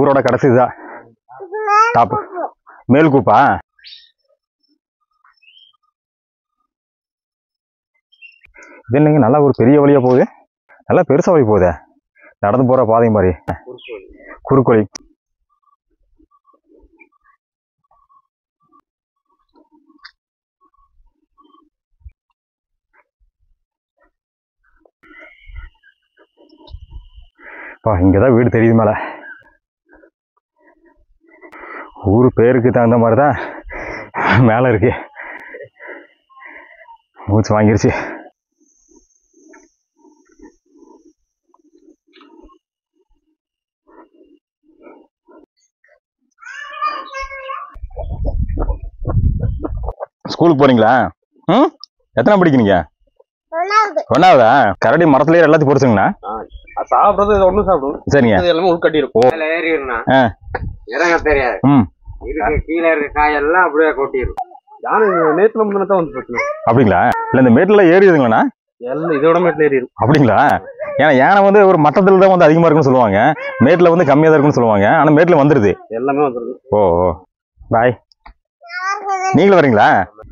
ஊரோட கடைசி இதா டாப் மேல்கூப்பா இது என்னங்க நல்லா ஒரு பெரிய வழியா போகுது நல்லா பெருசா வழி போகுதே நடந்து போற பாதை மாதிரி குறுக்கோழி பா இங்கதான் வீடு தெரியுது மேல ஊர் பேருக்கு தகுந்த மாதிரி தான் மேல இருக்கு மூச்சு வாங்கிருச்சு ஸ்கூலுக்கு போறீங்களா ம் எத்தனை படிக்கிறீங்க ஒன்னாவதா கரடி மரத்துலயே எல்லாத்தையும் பொறிச்சுங்கண்ணா சாப்பிடுறது இது ஒண்ணும் சாப்பிடும் சரிங்க இது எல்லாமே உள்கட்டி இருக்கும் மேல ஏறிடுனா ஆ. இறங்க தெரியாது ம் இருக்க கீழே இருக்க காயெல்லாம் அப்படியே கொட்டிடும் யானை நேத்துல முந்தின தான் வந்து பிரச்சனை அப்படிங்களா இல்ல இந்த மேட்டுல ஏறிடுதுங்களாண்ணா எல்லாம் இதோட மேட்டில் ஏறி இருக்கும் அப்படிங்களா ஏன்னா யானை வந்து ஒரு மட்டத்துல தான் வந்து அதிகமா இருக்குன்னு சொல்லுவாங்க மேட்ல வந்து கம்மியா தான் இருக்குன்னு சொல்லுவாங்க ஆனா மேட்ல வந்துருது எல்லாமே வந்துருது ஓ ஓ பாய் நீங்களும் வரீங்களா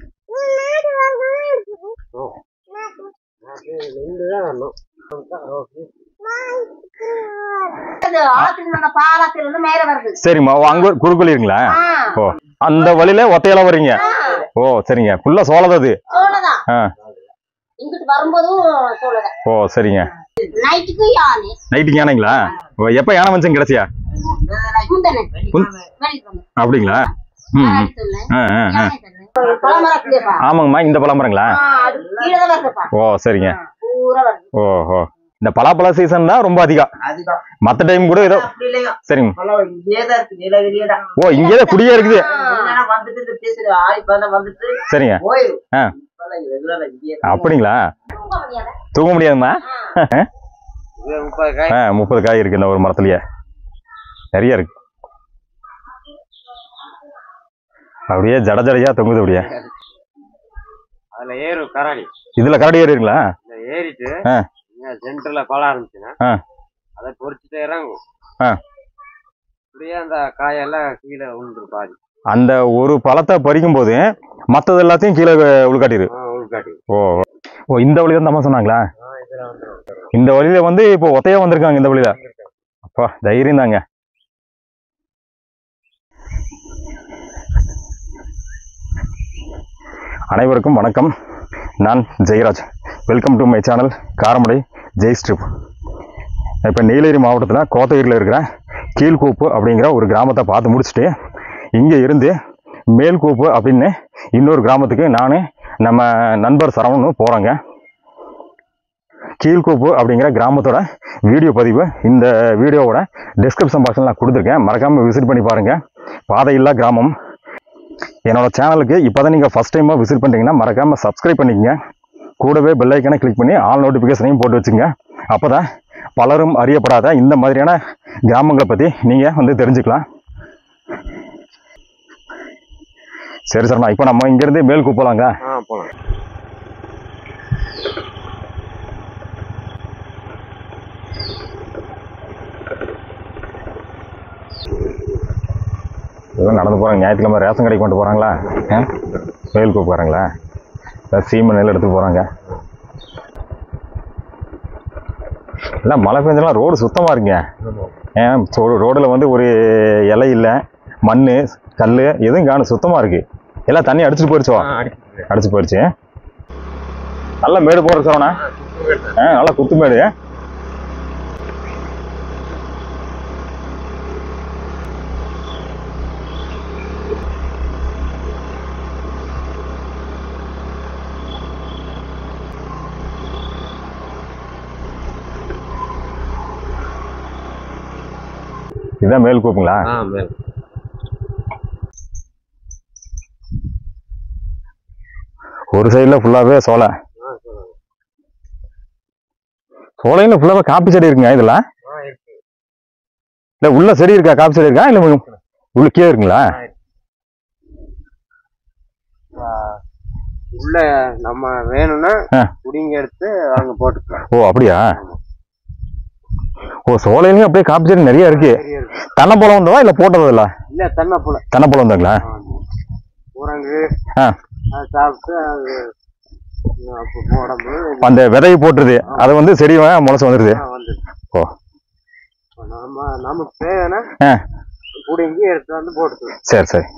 அது ஆத்துல அந்த பாலத்துல இருந்து மேல வருது சரிம்மா ஓ, அங்க ஒரு குறுக்கோழி இருக்குங்களா ஆ, ஓ அந்த வழியில ஒத்தையில வர்றீங்க ஆ, ஓ சரிங்க ஃபுல்லா சோளதான் அது சோளதான் ஆ இங்கிட்டு வரும்போதும் சோளதான் ஓ சரிங்க நைட்டுக்கு யானை நைட்டுக்கு யானைங்களா ஓ எப்ப யானை மனுஷன் கிடைச்சியா முந்தனை முன்- வெளிக்கு வந்து அப்படிங்களா ம் ம். யானை சொல்லு. ஆ ஆ ஆ யானை சொல்லு. பழமரத்துலயேப்பா. ஆமாங்கம்மா இந்த பலாமரங்களா ஆ, அது கீழே தான் வருதுப்பா ஓ சரிங்க பூரா வருது ஓ ஓ இந்த பலாப்பழ சீசன் தான் ரொம்ப அதிகம் அதுதான் மத்த டைம் கூட ஏதோ அப்படி இல்லைங்க சரிங்க பழம் இங்கேயே தான் இருக்கு நீலகிரியே தான் ஓ இங்கேதான் குடியே இருக்குது இல்லைன்னா வந்துட்டு இந்த பேசுற ஆய் பதம் வந்துட்டு சரிங்க போயிடும் ஆ. பழம் ரெகுலரா இங்கேயே தான். அப்படிங்களா தூங்க முடியாது தூங்க முடியாதும்மா இது முப்பது காய் ஆ முப்பது காய் இருக்கு இந்த ஒரு மரத்துலயே நிறைய இருக்கு அப்படியே ஜட ஜடையா தொங்குது அப்படியே அதுல ஏறும் கராடி இதுல கரடி ஏறிங்களா இந்த ஏறிட்டு ஆ. இங்க சென்டர்ல பழம் இருந்துச்சுன்னா ஆ. அதை பொறிச்சுட்டு இறங்கும் ஆ. அப்படியே அந்த காயெல்லாம் கீழே விழுந்துரு பாதி அந்த ஒரு பழத்தை பறிக்கும் போது மத்தது எல்லாத்தையும் கீழே உள்காட்டிடு ஆ, உள்காட்டி ஓ ஓ இந்த வழி தான் அம்மா சொன்னாங்களா இந்த வழியில வந்து இப்போ ஒத்தையா வந்திருக்காங்க இந்த வழியில அப்பா தைரியம் தாங்க அனைவருக்கும் வணக்கம் நான் Jeyaraj welcome to my channel Karamadai Jai strip இப்போ நீலகிரி மாவட்டத்தில் கோத்தகிரியில் இருக்கிற கீழ்கூப்பு அப்படிங்கிற ஒரு கிராமத்தை பார்த்து முடிச்சுட்டு இங்கே இருந்து மேல்கூப்பு அப்படின்னு இன்னொரு கிராமத்துக்கு நான் நம்ம நண்பர் சரவணனும் போகிறோங்க கீழ்கூப்பு அப்படிங்கிற கிராமத்தோட வீடியோ பதிவு இந்த வீடியோவோட டிஸ்கிரிப்ஷன் பாக்ஸில் நான் கொடுத்துருக்கேன் மறக்காமல் விசிட் பண்ணி பாருங்கள் பாதையில்லா கிராமம் என்னோட சேனலுக்கு இப்போ தான் நீங்கள் ஃபஸ்ட் டைமாக விசிட் பண்ணுறீங்கன்னா மறக்காமல் சப்ஸ்கிரைப் பண்ணிக்கங்க கூடவே பெல் ஐக்கனை கிளிக் பண்ணி ஆல் நோட்டிஃபிகேஷனையும் போட்டு வச்சுங்க அப்போ தான் பலரும் அறியப்படாத இந்த மாதிரியான கிராமங்களை பற்றி நீங்கள் வந்து தெரிஞ்சுக்கலாம் சரி சார் இப்போ நம்ம இங்கேருந்து மேல் கூப்பலாங்க ஆ போலாம் ஏதோ நடந்து போகிறாங்க ஞாயிற்றுக்கிழமை ரேஷன் கடைக்கு கொண்டு போகிறாங்களா மேல் கூப்புறாங்களா சீமை நெல் எடுத்து போகிறாங்க எல்லாம் மழை பெஞ்செல்லாம் ரோடு சுத்தமாக இருக்குங்க ஏன் ரோடில் வந்து ஒரு இலை இல்லை மண் கல் எதுவும் காணும் சுத்தமாக இருக்கு எல்லாம் தண்ணி அடிச்சிட்டு போயிடுச்சோ அடிச்சு போயிடுச்சு நல்ல மேடு போடுற சரவணா ஆ நல்லா குத்து மேடு இதுதான் மேல் கூப்புங்களா ஆ மேல் ஒரு சைடில் ஃபுல்லாகவே சோளை சோலையில் ஃபுல்லாகவே காப்பி செடி இருக்குங்க இதில் ஆ இருக்கு இல்லை உள்ள செடி இருக்கா காப்பி செடி இருக்கா இல்லை உள்ள கீழே இருக்குங்களா உள்ள நம்ம வேணும்னா ஆ. குடிங்க எடுத்து அங்க போட்டுக்கலாம் ஓ அப்படியா ஓ சோலையிலையும் அப்படியே காப்பி செடி நிறைய இருக்கு நிறைய இருக்கு தென்னைப்பழம் வந்ததா இல்ல போட்டது இல்ல இல்ல தென்னை போல தென்னைப்பழம் வந்தாங்களா குரங்கு ஆ. அது சாப்பிட்டு அது அப்போ உடம்பு அந்த விதையை போட்டுருது அது வந்து செடி முளைச்சு வந்துருது வந்து ஓ நம்ம நமக்கு தேவைன்னா ஆ பிடுங்கி எடுத்து வந்து போட்டு சரி சரி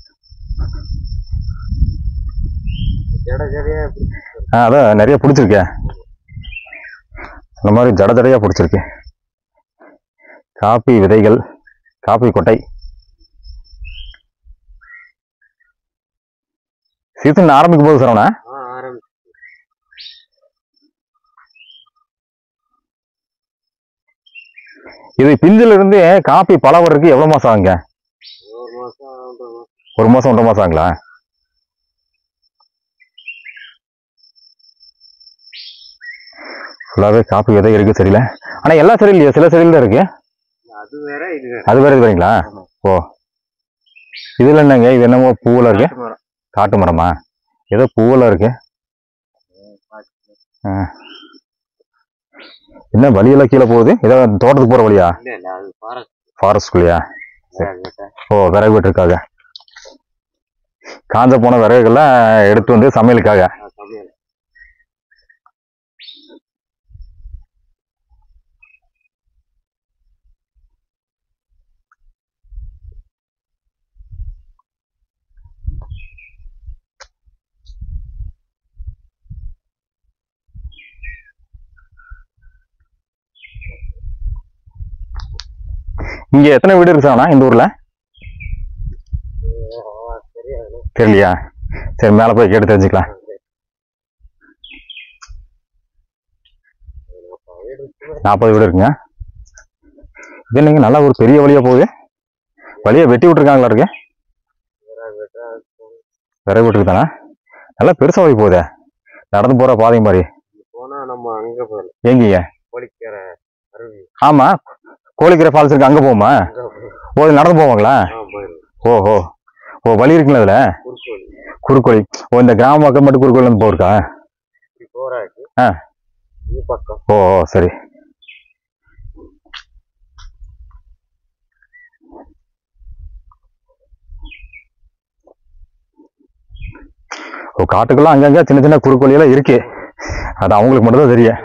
ஜட ஜடையா இப்படி ஆ அதான் நிறைய பிடிச்சிருக்கே இந்த மாதிரி ஜட ஜடையா பிடிச்சிருக்கு காப்பி விதைகள் காப்பி கொட்டை சீசன் ஆரம்பிக்கும் போது சரவணா ஆ, ஆரம்பிச்சு இது பிஞ்சில இருந்து காப்பி பழம் வர்றதுக்கு எவ்வளவு மாசம் ஆகுங்க ஒரு மாசம் ஒன்றரை மாசம் ஒரு மாசம் ஒன்றரை மாசம் ஆகுங்களா ஃபுல்லாகவே காப்பி விதை இருக்கு சரியில்ல ஆனா எல்லா செடியும் இல்லையா சில செடியில் தான் இருக்கு அது வேற இது வேற அது வேற இது வரீங்களா ஆமா. ஓ இதுல என்னங்க இது என்னமோ பூவில் இருக்கு நாட்டு மரம். காட்டு மரமா ஏதோ பூவில் இருக்கு ஆ. என்ன வழியெல்லாம் கீழே போகுது ஏதோ தோட்டத்துக்கு போற வழியா இல்ல இல்ல அது ஃபாரஸ்ட் ஃபாரஸ்ட்குள்ளேயா ஓ விறகு வெட்டுறதுக்காக காஞ்ச போன விறகுகள்லாம் எடுத்து வந்து சமையலுக்காக சமையல் இங்க எத்தனை வீடு இருக்கு சார்ண்ணா இந்த ஊர்ல தெரியாது தெரியலையா சரி மேலே போய் கேட்டு தெரிஞ்சுக்கலாம் நாற்பது வீடு இருக்குங்க இது என்னங்க நல்லா ஒரு பெரிய வழியா போகுது வழியை வெட்டி விட்டுருக்காங்களா இருக்கு விறகு விட்டுருக்கானா நல்லா பெருசா வழி போகுதே நடந்து போற பாதை மாதிரி போனா நம்ம அங்க போயிடலாம் எங்கீங்க கோழிக்கரை அருவி ஆமா கோழிக்கரை ஃபால்ஸ் இருக்கு அங்க போகுமா அங்க போய் ஓ இது நடந்து போவாங்களா ஆ போயிடலாம் ஓஹோ ஓ வழி இருக்குங்களா அதுல குறுக்கோழி குறுக்கோழி ஓ இந்த கிராம பக்கம் மட்டும் குறுக்கோழி வந்து போயிருக்கா இப்படி போறாக்கு ஆ. இது பக்கம் ஓ ஓ சரி ஓ காட்டுக்குள்ள அங்கங்க சின்ன சின்ன குறுக்கோழி எல்லாம் இருக்கு அது அவங்களுக்கு மட்டும் தான் தெரியும்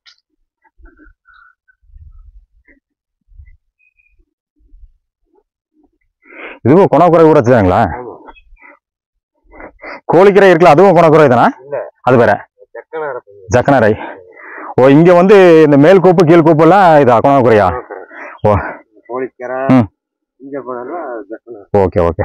இதுவும் குணக்குறை கூட வச்சுதாங்களா ஆமா கோழிக்கரை இருக்குல்ல அதுவும் குணக்குறை தானா இல்ல. அது வேற செக்கன நடப்பது ஜக்கனரை ஓ இங்க வந்து இந்த மேல் கோப்பு கீழ் கோப்பு எல்லாம் இது குணக்குறையா ஓ. கோழிக்கரை ம். இங்க போனா செக்கன ஓகே ஓகே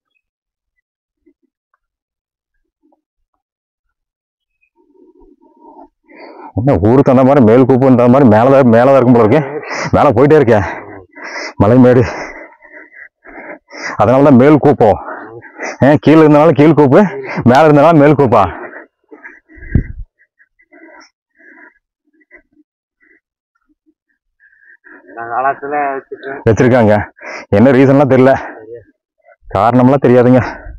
என்ன ஊருக்கு தகுந்த மாதிரி மேல் கூப்பு தகுந்த மாதிரி மேலதான் மேலதான் இருக்கும் போல இருக்கேன் மேல போயிட்டே இருக்கேன் மலை மேடு அதனாலதான் மேல் கூப்பம் ஏன் கீழே இருந்தனால கீழ் கூப்பு மேல இருந்தனால மேல் கூப்பா நான் காலத்துல வச்சுட்டேன் வச்சிருக்காங்க என்ன ரீசன்லாம் தெரியல காரணம்லாம் தெரியாதுங்க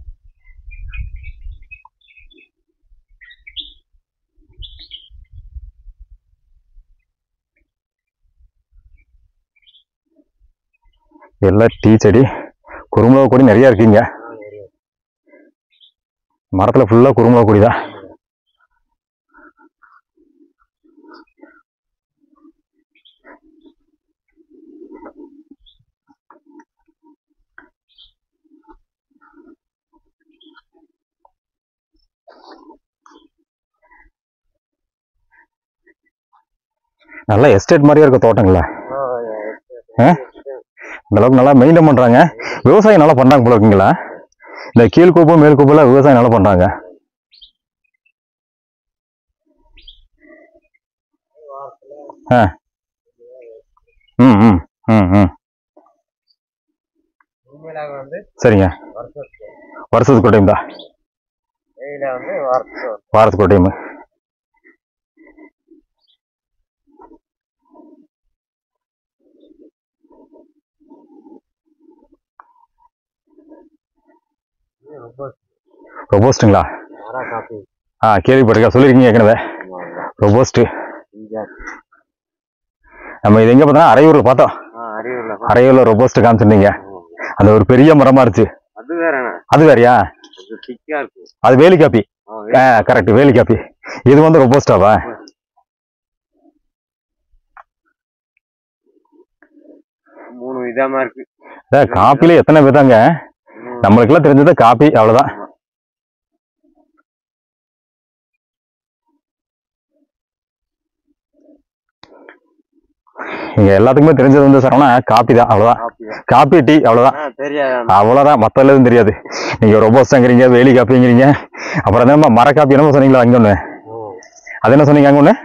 எல்லாம் டீ செடி குறும்பலா கொடி நிறைய இருக்குங்க மரத்துல ஃபுல்லா குறும்பலா கொடி தான் நல்லா எஸ்டேட் மாதிரியே இருக்க தோட்டங்களா இந்த அளவுக்கு நல்லா மெயின்டைன் பண்றாங்க விவசாயம் நல்லா பண்றாங்க போல இருக்குங்களா இந்த கீழ்கூப்பு மேல்கூப்புல விவசாயம் நல்லா பண்றாங்க ஆ ம் ம் ம் ம் உண்மையில வந்து சரிங்க வருஷத்துக்கு வருஷத்துக்கு ஒரு டைம் தான் வெயில வந்து வாரத்துக்கு ஒரு வாரத்துக்கு ஒரு டைம் இது ரொம்ப ரொபோஸ்ட்டுங்களா மரா காப்பி ஆ கேள்விப்பட்டிருக்கேன் சொல்லியிருக்கீங்க ஏற்கனவே ரொபோஸ்ட்டு இங்க நம்ம இது எங்க பார்த்தோம்னா அரையூர்ல பார்த்தோம் ஆ அறிவுல அரையூர்ல ரொபோஸ்ட் காமிச்சிருந்தீங்க அந்த ஒரு பெரிய மரமா இருந்துச்சு அது வேறண்ணா அது வேறயா அது திக்கா இருக்கு அது வேலி காப்பி ஆ, கரெக்ட் வேலி காப்பி இது வந்து ரொபோஸ்டாவா மூணு விதமா இருக்கு அதான் காப்பில எத்தனை விதாங்க ம். நம்மளுக்கெல்லாம் தெரிஞ்சது காப்பி அவ்வளவுதான் இங்க எல்லாத்துக்குமே தெரிஞ்சது வந்து சரவணா காப்பி தான் அவ்வளவுதான் காப்பியா? காப்பி டீ அவ்வளவுதான் ஆ, தெரியாதாண்ணா அவ்வளவுதான் மத்த எதுவும் தெரியாது நீங்க ரொபோஸ்டாங்கிறீங்க வேலி காப்பிங்கிறீங்க அப்புறம் என்னமா மர காப்பி என்னமோ சொன்னீங்களா அங்க ஒண்ணு அது என்ன சொன்னீங்க அங்க ஒண்ணு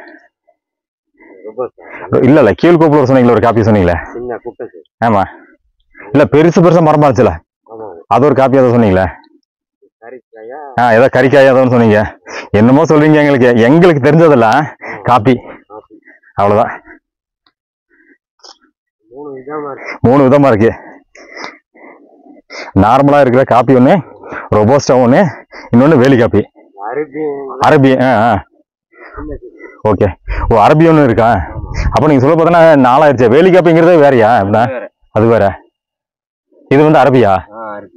ரொம்ப இல்ல இல்ல கீழ்கோப்புல ஒரு சொன்னீங்களா ஒரு காப்பி சொன்னீங்களே சின்ன குட்டை சரி ஆமா இல்ல பெருசு பெருசா மரமா இருந்துச்சுல ஆமா அது ஒரு காப்பி அதை சொன்னீங்களே கறிக்காயா ஆ ஏதோ கறிக்காய் ஏதோன்னு சொன்னீங்க என்னமோ சொல்றீங்க எங்களுக்கு எங்களுக்கு தெரிஞ்சதெல்லாம் காப்பி காப்பி அவ்வளவுதான் மூணு விதமா இருக்கு மூணு விதமா இருக்கு நார்மலா இருக்கிற காப்பி ஒண்ணு ரொபோஸ்டா ஒண்ணு இன்னொன்னு வேலி காப்பி அருபி அரபி ஆ ஆ ஓகே ஓ அரபி ஒன்று இருக்கா அப்போ நீங்க சொல்ல பார்த்தோன்னா நாலாயிருச்சு வேலி காப்பிங்கிறதே வேறயா அப்படின்னா வேற அது வேற இது வந்து அரபியா ஆ அருபி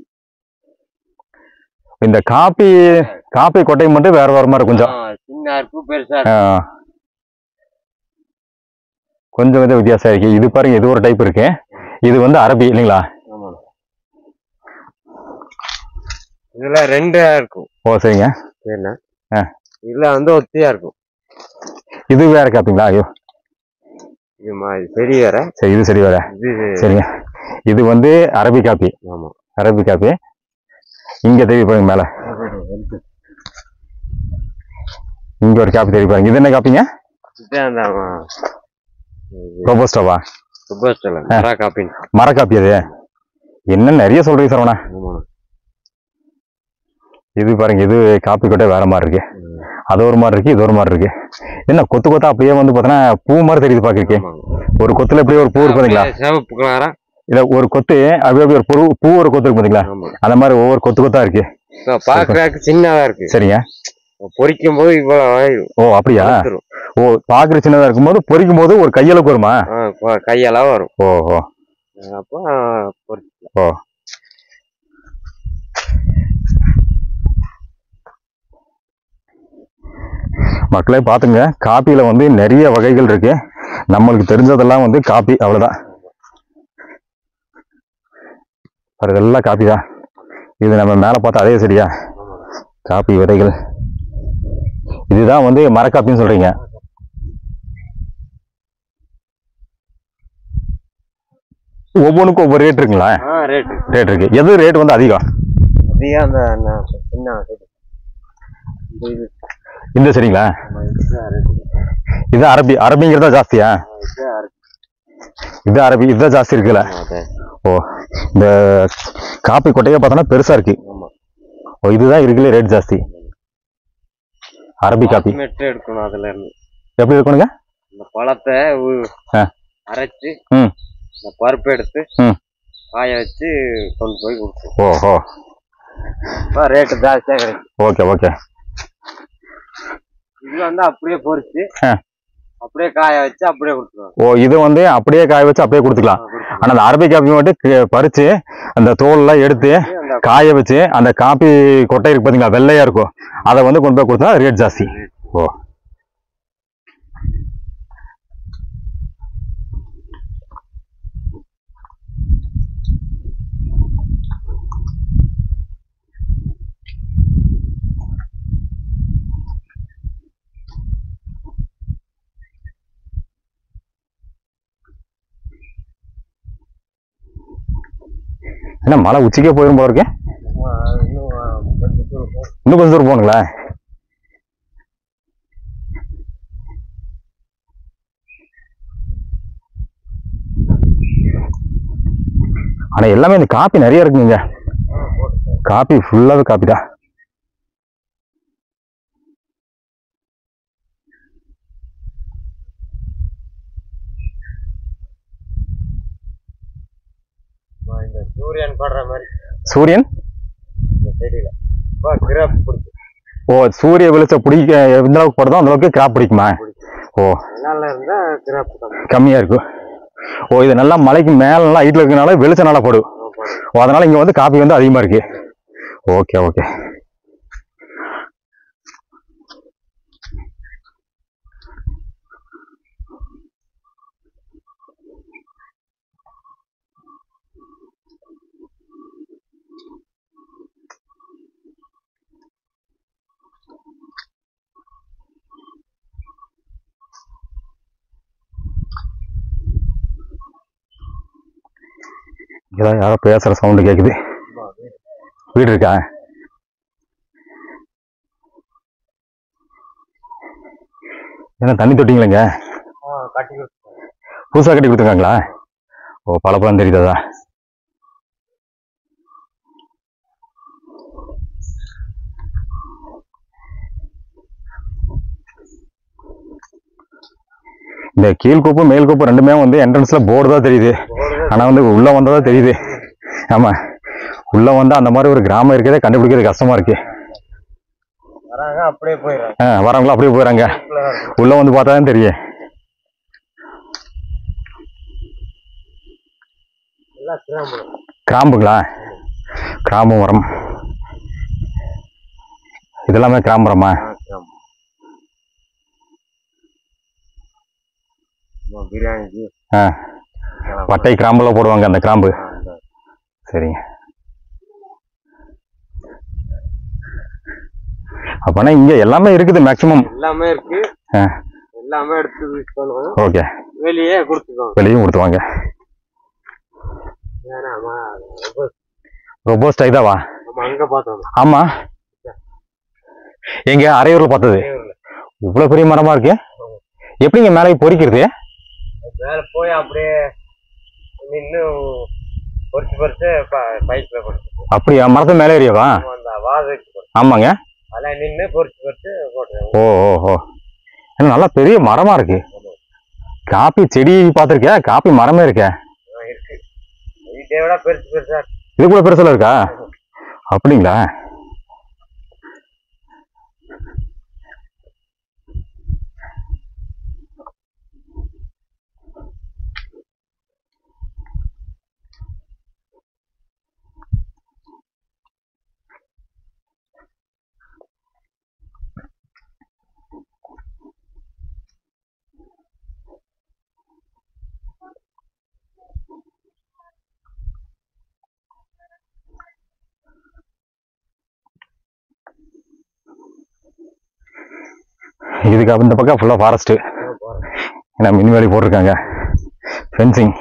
இந்த காப்பி காப்பி கொட்டை மட்டும் வேற வேற மாதிரி கொஞ்சம் ஆ, சின்ன இருக்கு பெருசா ஆ. இருக்கு கொஞ்சம் கொஞ்சம் வித்தியாசம் இருக்கு இது பாருங்க இது ஒரு டைப் இருக்கு இது வந்து அரபி இல்லைங்களா ஆமா இதுல ரெண்டா இருக்கும் ஓ சரிங்க என்ன ஆ. இதுல வந்து ஒத்தியா இருக்கும் இது வேற காப்பிங்களா ஐயோ இது மாதிரி சரி வேற சரி இது சரி வேற இது சரிங்க இது வந்து அரபி காப்பி ஆமா அரபி காப்பி இங்க தெரிவி பாருங்க மேல இங்க ஒரு காப்பி தெரிவி பாருங்க இது என்ன காப்பிங்க இதுதான் அந்த ரோபோஸ்டாவா சுபஸ்டல மரா காப்பின் மர காப்பி அது என்ன நிறைய சொல்றீங்க சரவணா ஆமா இது பாருங்க இது காப்பி கொட்டை வேற மாதிரி இருக்கு அது ஒரு மாதிரி இருக்கு இது ஒரு மாதிரி இருக்கு என்ன கொத்து கொத்தா அப்படியே வந்து பார்த்தோன்னா பூ மாதிரி தெரியுது பாக்குறீங்க ஒரு கொத்துல அப்படியே ஒரு பூ இருக்கு பாத்தீங்களா சிவப்பு கலரா இல்ல ஒரு கொத்து அப்படியே அப்படியே ஒரு பூ பூ ஒரு கொத்து இருக்கு பாத்தீங்களா ஆமா அந்த மாதிரி ஒவ்வொரு கொத்து கொத்தா இருக்கு இப்ப பாக்குறதுக்கு சின்னதா இருக்கு சரிங்க பொரிக்கும் போது இவ்வளவு ஆயிரும் ஓ அப்படியா வளர்த்துரும். ஓ பாக்குற சின்னதா இருக்கும்போது பொரிக்கும் போது ஒரு கையளவுக்கு வருமா ஆ, கொ- கையெல்லாம் வரும் ஓ ஓ அப்போ பொரிச்சு ஓ மக்களே பாத்துங்க காப்பியில வந்து நிறைய வகைகள் இருக்கு நம்மளுக்கு தெரிஞ்சதெல்லாம் வந்து காப்பி அவ்வளவுதான் பாரு, இதெல்லாம் காப்பி தான் இது நம்ம மேல பார்த்தா அதே சரியா காப்பி விதைகள் இதுதான் வந்து மரக்காப்பின்னு சொல்றீங்க ஒவ்வொன்றுக்கும் ஒவ்வொரு ரேட் இருக்குங்களா ஆ ரேட்டு ரேட் இருக்கு எது ரேட் வந்து அதிகம் அதிகம் அந்த ந- சின்ன rate. இந்த இது இந்த சரிங்களா ஆமா, இதுதான் rate. இது அரபி அரபிங்கிறதா ஜாஸ்தியா ஆ, இதுதான் rate. இது அரபி இதுதான் ஜாஸ்தி இருக்குல்ல ஆமா, அதான். ஓ இந்த காப்பி கொட்டையை பார்த்தோன்னா பெருசா இருக்கு ஆமா. ஓ இதுதான் இருக்குல்ல ரேட் ஜாஸ்தி அரபி காப்பி மெட்டு எடுக்கணும் அதுல இருந்து எப்படி இருக்கணுங்க இந்த பழத்தை உ- ஆ. அரைச்சு ம். இந்த பருப்பு எடுத்து ம். காய வச்சு கொண்டு போய் கொடுப்போம் ஓ ஓ அப்ப ரேட்டு ஜாஸ்தியா கிடைக்கும் ஓகே ஓகே இது வந்து அப்படியே பொரிச்சு ஆ. அப்படியே காய வச்சு அப்படியே கொடுத்துருவாங்க ஓ இது வந்து அப்படியே காய வச்சு அப்படியே கொடுத்துக்கலாம் ஆனா அந்த அரபி காப்பி மட்டும் கி- பறிச்சு அந்த தோல்லாம் எடுத்து அந்த காய வச்சு அந்த காப்பி கொட்டை இருக்கு பாத்தீங்களா வெள்ளையா இருக்கும் அதை வந்து கொண்டு போய் கொடுத்தா ரேட் ஜாஸ்தி ஓ என்ன மலை உச்சிக்கே போயிரும் போல இருக்கே இன்னும் கொஞ்சம் தூரம் போ. இன்னும் கொஞ்சம் தூரம் போகணுங்களா ஆனா எல்லாமே இந்த காப்பி நிறைய இருக்குங்க காப்பி ஃபுல்லாவே காப்பி தான் ஆ, இந்த சூரியன் படுற மாதிரி சூரியன் இந்த செடியில இப்போ கிராப் பிடிக்கும் ஓ சூரிய வெளிச்சம் பிடிக்க எந்த அளவுக்கு படுதோ அந்த அளவுக்கு கிராப் பிடிக்குமா ஓ நல்லா இருந்தா கிராப் கம்மி கம்மியா இருக்கும் ஓ இது நல்லா மலைக்கு மேல நல்லா ஹைட்ல இருக்கனால வெளிச்சம் நல்லா படும் ஓ அதனால இங்க வந்து காப்பி வந்து அதிகமா இருக்கு ஓகே ஓகே இங்கதான் யாரோ பேசுற சவுண்டு கேக்குது வீடு இருக்கா என்ன தண்ணி தொட்டிங்களேங்க ஆ கட்டி கொடுத்துருக்காங்க புதுசா கட்டி கொடுத்துருக்காங்களா ஓ பழப்பழம் தெரியுதா இந்த கீழ்கோப்பு மேல்கோப்பு ரெண்டுமே வந்து என்ட்ரன்ஸ்ல போர்டு தான் தெரியுது ஆனா வந்து உள்ள வந்ததா தெரியுது ஆமா உள்ள வந்தா அந்த மாதிரி ஒரு கிராமம் இருக்கிறதே கண்டுபிடிக்கிறது கஷ்டமா இருக்கு வராங்க அப்படியே போயிடுறாங்க ஆ, வரவங்களும் அப்படியே போயிடறாங்க உள்ள வந்து பார்த்தா தான் தெரியும் எல்லாம் கிராமம் கிராம்புங்களா கிராம்பு மரம் இதெல்லாமே கிராம்பரமா கிராமம் பிரியாணிக்கு ஆ பட்டை கிராம்புல போடுவாங்க அந்த கிராம்பு ஆ, இந்த சரிங்க அப்பனா இங்க எல்லாமே இருக்குது மேக்சிமம் எல்லாமே இருக்கு ஆ எல்லாமே எடுத்து யூஸ் பண்ணுவோம் ஓகே வெளியே கொடுத்துக்கோங்க வெளியும் கொடுத்துவாங்க ஏன்னா ஆமா, ரொம்ப ரொபோஸ்ட் இதாவா நம்ம அங்க பார்த்தோம் ஆமா எங்க அரையூர்ல பார்த்தது இவ்வளவு பெரிய மரமா இருக்கு எப்படிங்க மேலே பொறிக்கிறது மேல போய் அப்படியே நின்று பொறிச்சு பொறிச்சு பைக்ல கொடுத்து அப்படியா மரத்து மேலே ஏறியவா அந்த வாதைக்கு கொடுத்து ஆமாங்க அதில் நின்று பொறிச்சு பொறிச்சு போட்டுருவோம் ஓ ஓ ஓ என்ன நல்லா பெரிய மரமா இருக்கு காப்பி செடி பார்த்திருக்கியா காப்பி மரமே இருக்கே இருக்கு வீட்டை விட பெருசு பெருசா இருக்கு. இது கூட பெருசுல இருக்கா அப்படிங்களா இதுக்கு அப்ப இந்த பக்கம் ஃபுல்லா ஃபாரஸ்ட் ஏன்னா மின்வேலி போட்டிருக்காங்க ஃபென்சிங்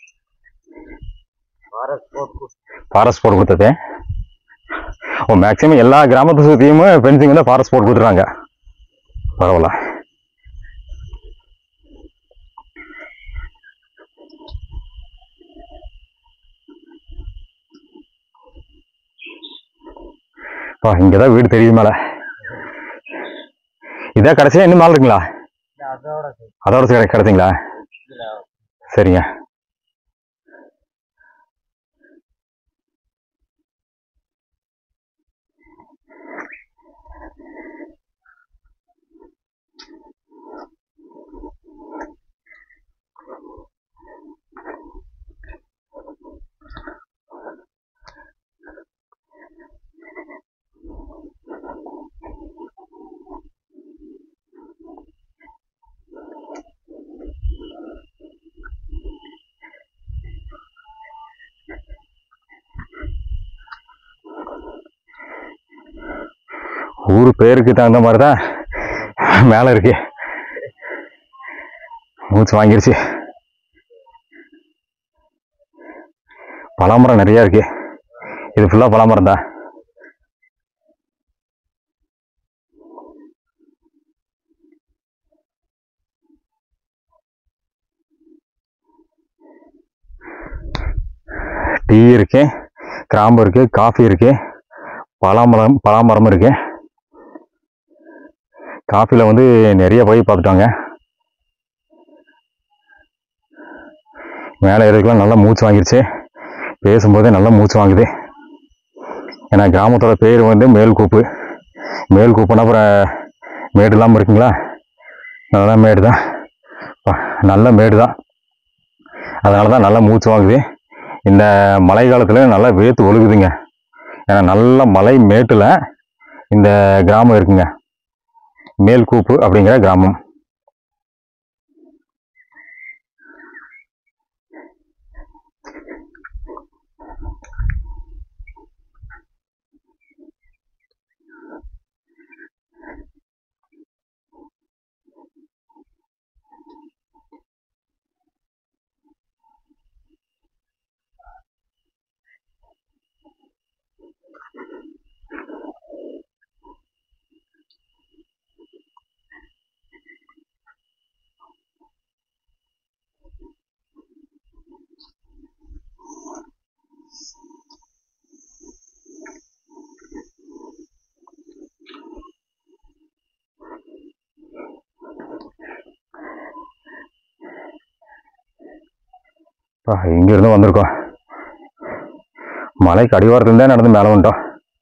ஃபாரஸ்ட் போட்டு ஃபாரஸ்ட் போட்டு கொடுத்தது ஓ மேக்ஸிமம் எல்லா கிராமத்தை சுற்றியும் ஃபென்சிங் வந்து ஃபாரஸ்ட் போட்டு கொடுத்துருக்காங்க பரவாயில்ல பா இங்கே தான் வீடு தெரியுது மேலே இதான் கடைசியா இன்னும் மேலே இருக்குங்களா அதோட சரி. அதோட சரி கிடைச்சிங்களா சரிங்க ஊர் பேருக்கு தகுந்த மாதிரி தான் மேலே இருக்கு மூச்சு வாங்கிருச்சு பலாமரம் நிறைய இருக்கு இது ஃபுல்லாக பலாமரம் தான் டீ இருக்கு கிராம்பு இருக்கு காஃபி இருக்கு பலாமரம் பலாமரம் இருக்கு காஃபில வந்து நிறைய போய் பார்த்துட்டாங்க மேலே ஏறதுக்குலாம் நல்லா மூச்சு வாங்கிருச்சு பேசும்போதே நல்லா மூச்சு வாங்குது ஏன்னா கிராமத்தோட பேர் வந்து மேல்கூப்பு மேல்கூப்புனா அப்புறம் மேடு இல்லாமல் இருக்குங்களா நல்லா மேடு தான் பா, நல்ல மேடு தான் அதனால தான் நல்லா மூச்சு வாங்குது இந்த மழை காலத்தில் நல்லா வேத்து ஒழுகுதுங்க ஏன்னா நல்ல மலை மேட்டில் இந்த கிராமம் இருக்குங்க மேல்கூப்பு அப்படிங்கிற கிராமம் அப்பா, இங்கிருந்து வந்திருக்கோம் மலைக்கு அடிவாரத்துல தான் நடந்து மேலே வந்துட்டோம்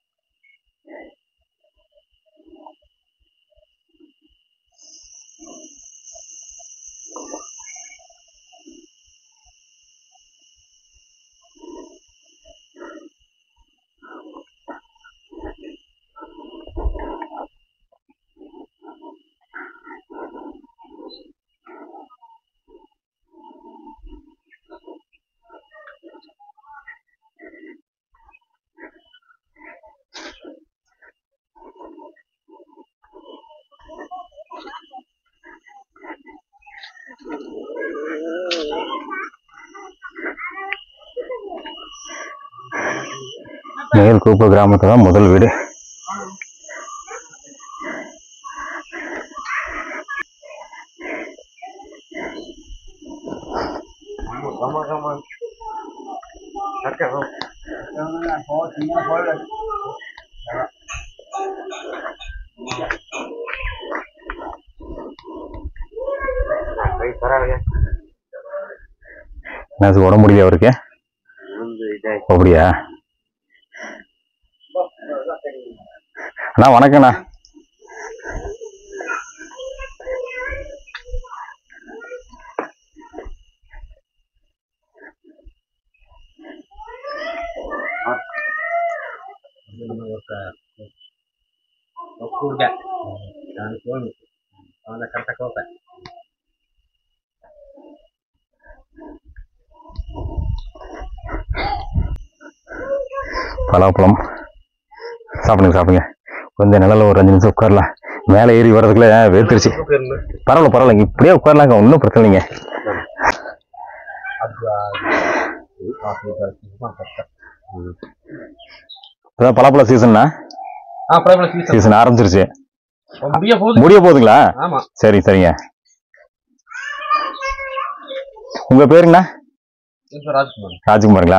மேல்கூப்பு கிராமத்துல தான் முதல் வீடு கமா கமா சக்கரம் போய் பரவாயில்ல எனக்கு உடம்பு முடியல அவருக்கு வந்து இதாய் அப்படியா அண்ணா வணக்கண்ணா ఒక్కూరుగా దాని ఫోన్ వాళ్ళ కరెక్ట్ కోప பலாப்பழம் சாப்பிடுங்க சாப்பிடுங்க கொஞ்சம் நிழல்ல ஒரு அஞ்சு நிமிஷம் உட்காரலாம் மேலே ஏறி வர்றதுக்குள்ள வேர்த்துருச்சு பரவாயில்ல பரவாயில்லைங்க இப்படியே உட்காரலாங்க ஒன்றும் பிரச்சனை இல்லைங்க இப்பதான் பலாப்பழ சீசன்னா ஆ பிரபல சீசன் சீசன் ஆரம்பிச்சிருச்சு முடிய போகுது முடிய போகுதுங்களா ஆமா சரி சரிங்க உங்க பேருங்கண்ணா ராஜ்குமார் ராஜ்குமாருங்களா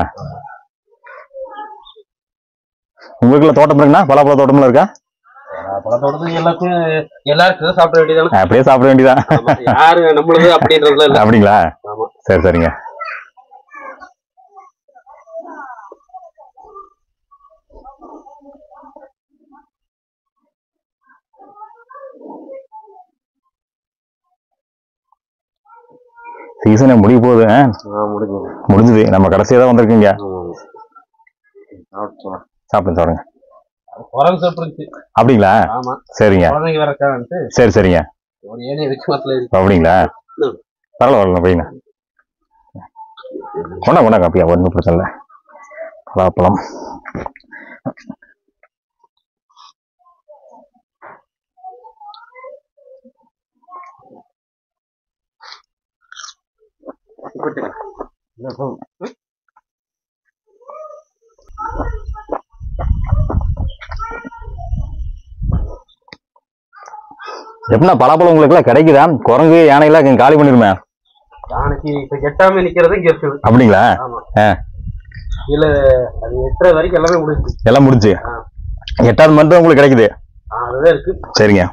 உங்களுக்குள்ள தோட்டம் இருக்குண்ணா பலாப்பழ தோட்டம்லாம் இருக்கா பழத்தோடது எல்லாருக்கும் எல்லாருக்கும் சாப்பிட வேண்டியதான அப்படியே சாப்பிட வேண்டியதான் யாரு நம்மளது அப்படின்றதுல இல்ல அப்படிங்களா ஆமா. சரி சரிங்க சீசனை முடிய போகுது ஆ? முடிஞ்சது முடிஞ்சுது நம்ம கடைசியா தான் வந்திருக்கீங்க சாப்பிட்டு சாப்பிடுங்க சாப்பிடுங்க குரங்கு சாப்பிடுச்சு அப்படிங்களா ஆமா சரிங்க குழந்தைங்க வரக்கான்ட்டு சரி சரிங்க ஒரு ஏனி வச்சு மரத்துல இருக்கு அப்படிங்களா ம். பரவாயில்ல பையங்க கொண்டா கொண்டா காப்பியா ஒன்றும் பிரச்சனை இல்லை பலாப்பழம் எப்படின்னா பலாப்பழம் உங்களுக்கு எல்லாம் கிடைக்குதா குரங்கு யானையெல்லாம் இங்க காலி பண்ணிருமே யானைக்கு இப்ப எட்டாம நிக்கிறது இங்க இருக்குது அப்படிங்களா ஆமா ஆ. இல்ல அது எட்டுற வரைக்கும் எல்லாமே முடிச்சு எல்லாம் முடிஞ்சு எட்டாவது மந்த் உங்களுக்கு கிடைக்குது அதுதான் இருக்கு சரிங்க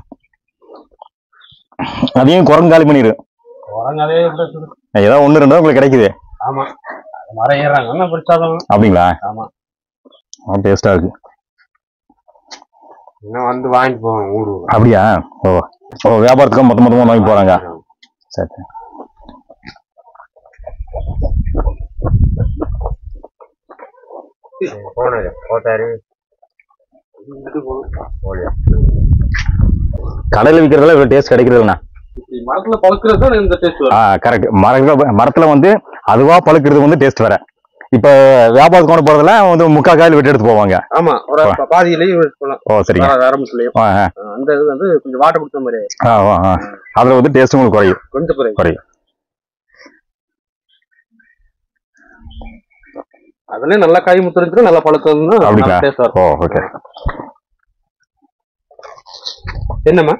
அதையும் குரங்கு காலி பண்ணிடு குரங்கு அதே இப்படி இருக்குது. ஏதோ ஒன்று ரெண்டு உங்களுக்கு கிடைக்குது ஆமா அது மரம் ஏறாங்க என்ன பிடிச்சாதான் அப்படிங்களா ஆமா டேஸ்டா இருக்கு இன்னும் வந்து வாங்கிட்டு போவோம் ஊரு அப்படியா ஓ ஓ வியாபாரத்துக்கு மொத்த மொத்தமாக வாங்கி போறாங்க சரி போனது போட்டாரு கடையில் விற்கிறதுல இவ்வளோ டேஸ்ட் கிடைக்கிறது இல்லைண்ணா இப்படி மரத்துல பழுக்கிறது தான் இந்த டேஸ்ட் ஆ கரெக்ட் மரத்துல மரத்துல வந்து அதுவா பழுக்கிறது வந்து டேஸ்ட் வேற இப்ப வியாபாரத்துக்கு கொண்டு போறதுல வந்து முக்கா காயில் வெட்டி எடுத்து போவாங்க ஆமா ஒரு ப- பாதியிலயும் எடுத்துக்கலாம் ஓ சரிங்க ஆரம்பத்துலயும் ஆ, ஆ, அந்த இது வந்து கொஞ்சம் வாட்டை பிடிச்ச மாதிரி ஆ, ஆ, ஆ. அதுல வந்து டேஸ்ட் உங்களுக்கு குறையும் கொஞ்சம் குறையும் குறையும் அதுலயும் நல்லா காய் முத்திருந்துச்சு நல்லா பழுத்தம்னா அப்படிங்களா? டேஸ்டா இருக்கும் ஓ ஓகே என்னம்மா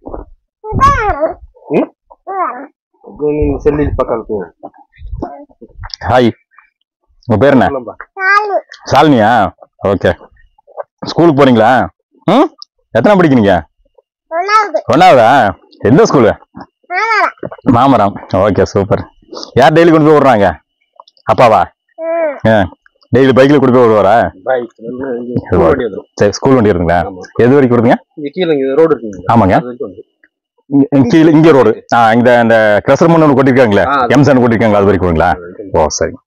ம்? அது நீங்க செல்லி பக்கம் இருக்குங்க ஹாய் உங்க பேர் என்ன சொல்லும்பா சாலினியா ஓகே ஸ்கூலுக்கு போறீங்களா ம் எத்தனை படிக்கிறீங்க ஒன்னாவதா எந்த ஸ்கூலு மாமரம் ஓகே சூப்பர் யார் டெய்லி கொண்டு போய் விடுறாங்க அப்பாவா ஆ டெய்லி பைக்கில் கொண்டு போய் விடுவாரா பைக் வண்டி வந்துடும் சரி ஸ்கூல் வண்டி இருக்குங்களா ஆமா எது வரைக்கும் வருதுங்க இங்க கீழே இங்க ரோடு இருக்குங்க ஆமாங்க அது வரைக்கும் வந்து இங்க- இங்க கீழே இங்கே ரோடு ஆ இந்த இந்த கிரசர் மண் ஒன்று கொட்டிருக்காங்களே ஆ, அது- எம்சான் கொட்டிருக்காங்க அது வரைக்கும் வருங்களா அது வரைக்கும் ஓ சரி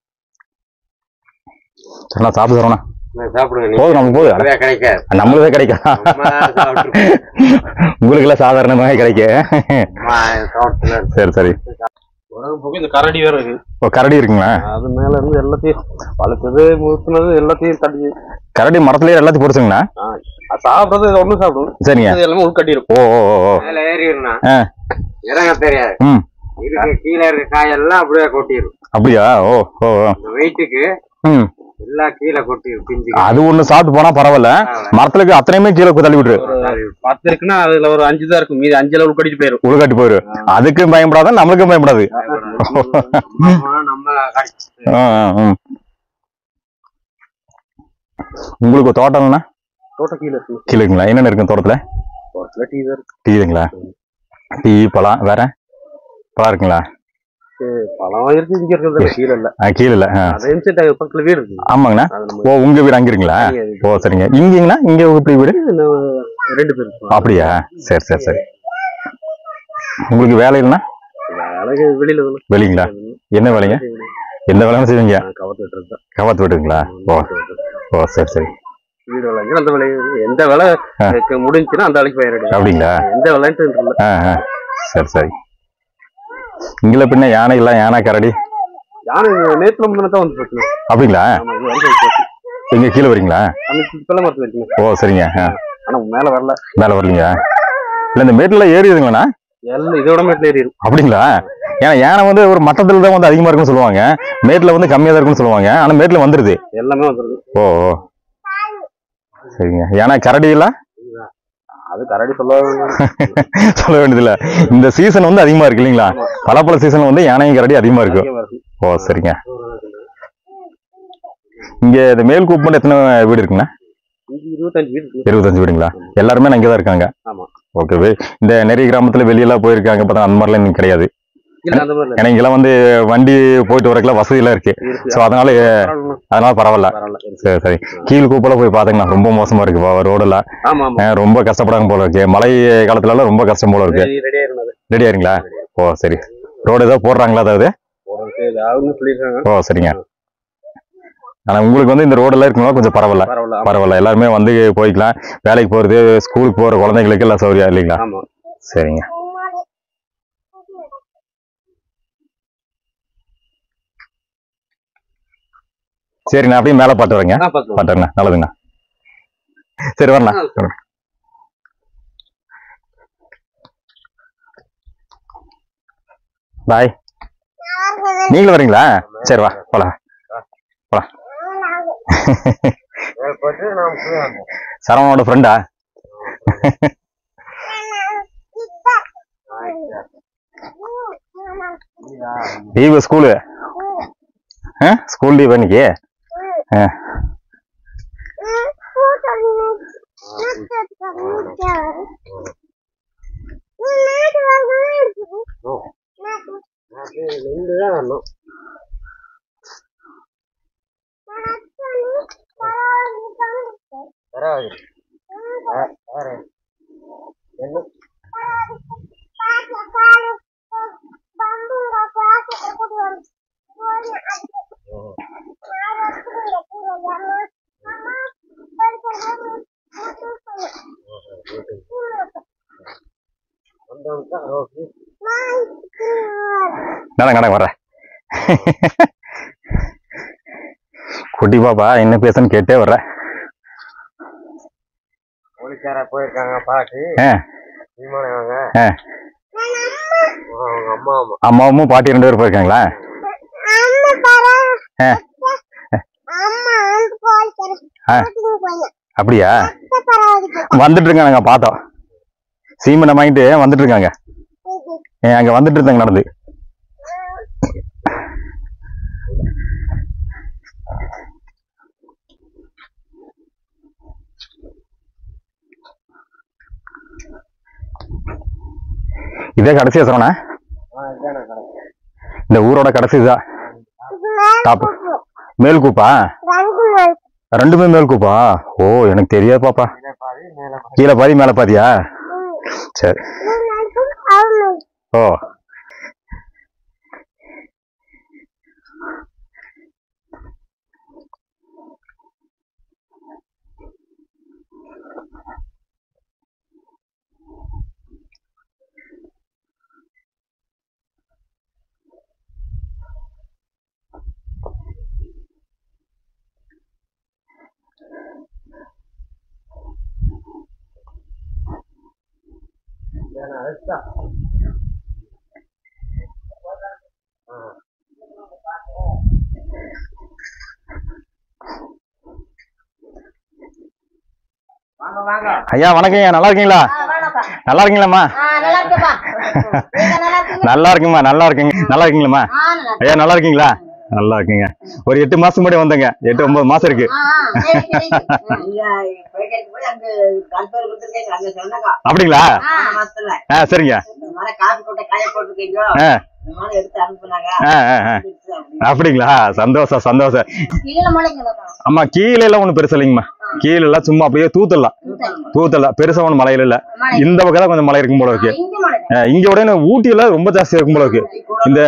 சரிண்ணா சாப்பிட்டு தரோண்ணா சாப்பிடுங்க போதும் நமக்கு போதும் நிறைய கிடைக்காது நம்மளுதே கிடைக்கும் சும்மா சாப்பிட்டு உங்களுக்கு எல்லாம் சாதாரணமாக கிடைக்கும் தோட்டத்துல சரி சரி உலகம் போக இந்த கரடி வேற இருக்கு ஓ கரடி இருக்குங்களா அது மேல இருந்து எல்லாத்தையும் பழுத்தது முத்துனது எல்லாத்தையும் தட்டி கரடி மரத்துலயே எல்லாத்தையும் பொறுத்துங்கண்ணா அது சாப்பிடுறது இது ஒண்ணும் சாப்பிடும் சரிங்க இது எல்லாமே உள்கட்டிடும் ஓ ஓ ஓ ஓ மேல ஏறிடுனா ஆ. இறங்க தெரியாது ம் இருக்க கீழே இருக்க காயெல்லாம் அப்படியே கொட்டிடும் அப்படியா ஓ ஓ ஓ இந்த வெயிட்டுக்கு ம் எல்லாம் கீழே கொட்டிடும் பிஞ்சு அது ஒண்ணு சாப்பிட்டு போனா பரவாயில்ல மரத்துல இருக்க அத்தனையுமே கீழே தள்ளி விட்டுரு பத்து இருக்குன்னா அதுல ஒரு அஞ்சு தான் இருக்கும் மீதி அஞ்சு அளவு கட்டிட்டு போயிடும் உள்காட்டி போயிரு அதுக்கும் பயப்படாத நம்மளுக்கும் பயப்படாது நம்ம ஆ, ஆ, ம். உங்களுக்கு தோட்டம்னா தோட்டம் கீழே இருக்கு கீழேங்களா என்னென்ன இருக்கும் தோட்டத்துல தோட்டத்துல டீ தான் இருக்கு டீதுங்களா டீ பழம் வேற பழம் இருக்குங்களா பழம் இருக்கு இங்க இருக்கிறது கீழே இல்ல ஆ, கீழே இல்ல ஆ. அது இன்செட் பக்கத்துல வீடு இருக்கு ஆமாங்கண்ணா அது நம்ம ஓ உங்க வீடு அங்க இருக்குங்களா ஓ சரிங்க இங்கீங்கண்ணா இங்க எப்படி வீடு நம்ம ரெண்டு பேர் இருக்கோம். அப்படியா சரி சரி சரி உங்களுக்கு வேலை இல்லைன்னா அழகு வெளியில வந்து வெளிங்களா என்ன வேலைங்க எந்த வேலைன்னு செய்வீங்க கவர்த்து விட்டுறது தான் கவாத்து விட்டுங்களா ஓ ஓ சரி சரி வீடு வேலைங்க அந்த வேலை எந்த வேலை எனக்கு முடிஞ்சுன்னா அந்த வேலைக்கு போயிடுறேன் அப்படிங்களா எந்த வேலைன்ட்டு இல்லை ஆ ஆ சரி சரி இங்கில பின்ன யானை இல்லை யானை கரடி யானை நேத்துல முந்தின தான் வந்து போச்சு அப்படிங்களா ஆமா இது வரைக்கும் போச்சு இங்க கீழே வரீங்களா அன்னைக்கு பிள்ளை மரத்துல இருக்குங்க ஓ சரிங்க ஆ ஆனா மேல வரல மேலே வரலீங்க இல்லை இந்த மேட்டில் ஏறிடுதுங்களாண்ணா எல்லாம் இதோட மேட்டில் ஏறிடும் அப்படிங்களா ஏன்னா யானை வந்து ஒரு மட்டத்தில் தான் வந்து அதிகமாக இருக்குன்னு சொல்லுவாங்க மேட்டில் வந்து கம்மியாக தான் இருக்குன்னு சொல்லுவாங்க ஆனால் மேட்டில் வந்துடுது எல்லாமே வந்துருது ஓ ஓ சரிங்க ஏன்னா கரடி எல்லாம் அது கரடி சொல்ல சொல்ல வேண்டியதில்ல இந்த சீசன் வந்து அதிகமா இருக்கு இல்லைங்களா பலப்பழ சீசன் வந்து யானையும் கரடி அதிகமா இருக்கும் ஓ சரிங்க இங்க இந்த மேல் கூப்பன் எத்தனை வீடு இருக்குண்ணா இருபத்தஞ்சு வீடு இருக்கு இருபத்தஞ்சு வீடுங்களா எல்லாருமே அங்கே தான் இருக்காங்க ஆமா. ஓகே இந்த நிறைய கிராமத்துல வெளியெல்லாம் போயிருக்காங்க பார்த்தா அந்த மாதிரிலாம் இன்னும் கிடையாது இல்ல அந்த மாதிரி ஏன்னா இங்கெல்லாம் வந்து வண்டி போயிட்டு வரக்குலாம் வசதியெல்லாம் இருக்கு இருக்கு ஸோ அதனால பரவாயில்ல. அதனால பரவாயில்ல பரவாயில்ல இருக்கு. சரி சரி கீழ் கூப்பல போய் பாத்தீங்கன்னா ரொம்ப மோசமா இருக்கு ரோடெல்லாம் ஆமா ஆமா ரொம்ப கஷ்டப்படாங்க போல இருக்கு மழை காலத்துல எல்லாம் ரொம்ப கஷ்டம் போல இருக்கு ரெடியா இருந்தது ரெடி ஆயிருங்களா ஓ சரி ரோடு ஏதாவது போடுறாங்களா அதாவது போறதுக்கு ஏதாவது சொல்லிருக்காங்க ஓ சரிங்க ஆனா உங்களுக்கு வந்து இந்த ரோடெல்லாம் இருக்கணும் கொஞ்சம் பரவாயில்ல பரவாயில்ல ஆமா. பரவாயில்ல எல்லாருமே வந்து போய்க்கலாம் வேலைக்கு போறது ஸ்கூலுக்கு போற குழந்தைங்களுக்கு எல்லாம் சௌகரியம் இல்லைங்களா ஆமா சரிங்க சரி நான் அப்படியே மேலே பாட்டு வரேங்க ஆ, பாத்துக்கலாம். பாட்டுங்கண்ணா நல்லதுங்கண்ணா சரி வரண்ணா பாய் நீங்களும் வரீங்களா சரி வா போலாம் போலாம் சரவணோட ஃப்ரெண்டா லீவு ஸ்கூலு ஆ ஸ்கூல் லீவ் இன்னைக்கு ஆ நடங்க நடங்க வர்றேன் குட்டி பாப்பா என்ன பேசுன்னு கேட்டே வர்றேன் போலீஸ்கார போயிருக்காங்க பாட்டி ஆ விமானம் அவங்க ஆ அவங்க அம்மா அம்மா அம்மாவும் பாட்டி ரெண்டு பேரும் போயிருக்காங்களா ஆ ஆ அப்படியா வந்துட்டு இருக்காங்க நாங்க பார்த்தோம் சீமனை வாங்கிட்டு வந்துட்டு இருக்காங்க ஏ, அங்க வந்துட்டு இருந்தாங்க நடந்து இதே கடைசியா சொன்னா இந்த ஊரோட கடைசி இதா டாப் மேல் கூப்பா ரெண்டுமே மேல் கூப்பா ஓ எனக்கு தெரியாது பாப்பா கீழே பாதி மேல பாதியா சரி ஓ வாங்க வாங்க ஐயா வணக்கம் ஐயா நல்லா இருக்கீங்களா ஆ, வேணாம்ப்பா. நல்லா இருக்கீங்களாம்மா ஆ, நல்லா இருக்கேப்பா. நீங்க நல்லா இருக்கீங்களா? நல்லா இருக்குமா நல்லா இருக்கீங்க நல்லா இருக்கீங்களாம்மா ஆ, நல்லா இருக்கேன். ஐயா நல்லா இருக்கீங்களா நல்லா இருக்கீங்க ஒரு எட்டு மாசம் முன்னாடி வந்தேங்க எட்டு ஒன்பது மாசம் இருக்கு ஆ, ஆ, சரி, சரி. ஆ. நீங்க போயிட்டு போய் அங்க கல்பேர் கொடுத்துருக்கீங்க அங்க சொன்னாங்க அப்படிங்களா ஆ, போன மாசத்துல ஆ சரிங்க இந்த மாதிரி காப்பி போட்ட காய போட்டிருக்கீங்க ஆ இந்த மாதிரி எடுத்து அனுப்புனாங்க ஆ ஆ ஆ. வந்துருச்சு அப்படின்னு. அப்படிங்களா சந்தோஷம் சந்தோஷம் கீழே முளைங்களப்பா. ஆமா கீழே எல்லாம் ஒண்ணும் பெருசு இல்லைங்கம்மா கீழே எல்லாம் சும்மா அப்படியே தூத்தலாம் தூத்தலாம் பெருசா ஒண்ணு மலையில இல்ல மலை. இந்த பக்கம் தான் கொஞ்சம் மலை இருக்கும் போல இருக்கு இங்க முளைங்க. ஆ, இங்க விட எனக்கு ஊட்டி எல்லாம் ரொம்ப ஜாஸ்தியா இருக்கும் போல இருக்கு இந்த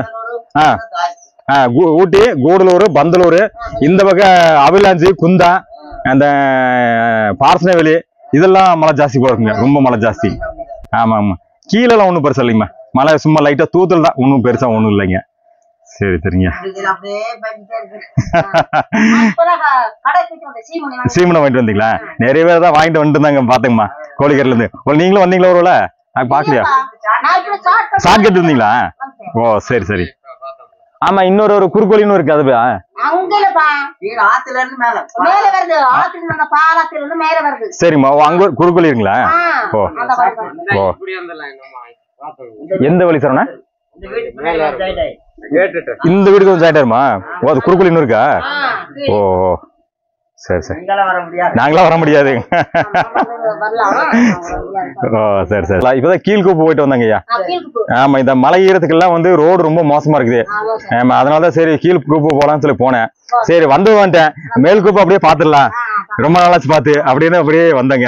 ஆ ஆ, ஊ- ஊட்டி கூடலூர் பந்தலூர் இந்த பக்கம் அவிலாஞ்சி குந்தா அந்த பார்சனவெளி இதெல்லாம் மழை ஜாஸ்தி போல இருக்குங்க ரொம்ப மழை ஜாஸ்தி ஆமா ஆமா கீழே எல்லாம் ஒண்ணும் பெருசா இல்லைங்கம்மா மழை சும்மா லைட்டா தூத்தல் தான் ஒன்றும் பெருசா ஒண்ணும் இல்லைங்க சரி சரிங்க இது அப்படியே பண்ணிட்டே இருக்கு நான் இப்பதான் க- கடைக்கு போயிட்டு வந்தேன். சீமனை வாங்கி. சீமனை வாங்கிட்டு வந்தீங்களா நிறைய பேர் தான் வாங்கிட்டு வந்துட்டு இருந்தாங்க பாத்துங்கம்மா கோழிக்கரில இருந்து ஒரு நீங்களும் வந்தீங்களா ஒருவேள நான் பாக்கலையா நான் இப்படி short cut ஷார்ட் கட் இருந்தீங்களா வந்தேன். ஓ சரி சரி ஆமா இன்னொரு ஒரு குறுக்கோழின்னு இருக்கு அது அங்க இல்லப்பா. கீழே ஆத்துல இருந்து மேல மேல வருது ஆத்துல இருந்து அந்த பாலத்துல இருந்து மேல வருது சரிம்மா ஓ, அங்க ஒரு குறுக்கோழி இருக்குங்களா ஆ, ஓ. அந்த பாருங்க. ஓ இப்படி வந்துடலாம் எங்கம்மா பார்த்தோம் எந்த வழி சரவணா இந்த வீட்டு பின்னாடி ஒரு side ஆயி. கேட்டுட்டு இந்த வீடுக்கு வந்து ஆயிட்டாருமா ஓ அது குறுக்கோழி இன்னும் இருக்கா ஆ, ஓ ஓ. சரி சரி நீங்களாம் வர முடியாது நாங்களாம் வர முடியாது வரலாம் ஓ சரி சரி இப்பதான் கீழ்கூப்பு போயிட்டு வந்தாங்க ஐயா ஆ, கீழ்க்கு போ. ஆமா இந்த மலை ஈரத்துக்கெல்லாம் வந்து ரோடு ரொம்ப மோசமா இருக்குது ஆமா சார். ஆமா அதனாலதான் சரி கீழ் கூப்பு போலாம்னு சொல்லி போனேன் சரி வந்து வந்துட்டேன் மேல் கூப்பு அப்படியே பாத்துடலாம் ஆ, ரொம்ப நாளாச்சு பார்த்து அப்படின்னு அப்படியே வந்தேங்க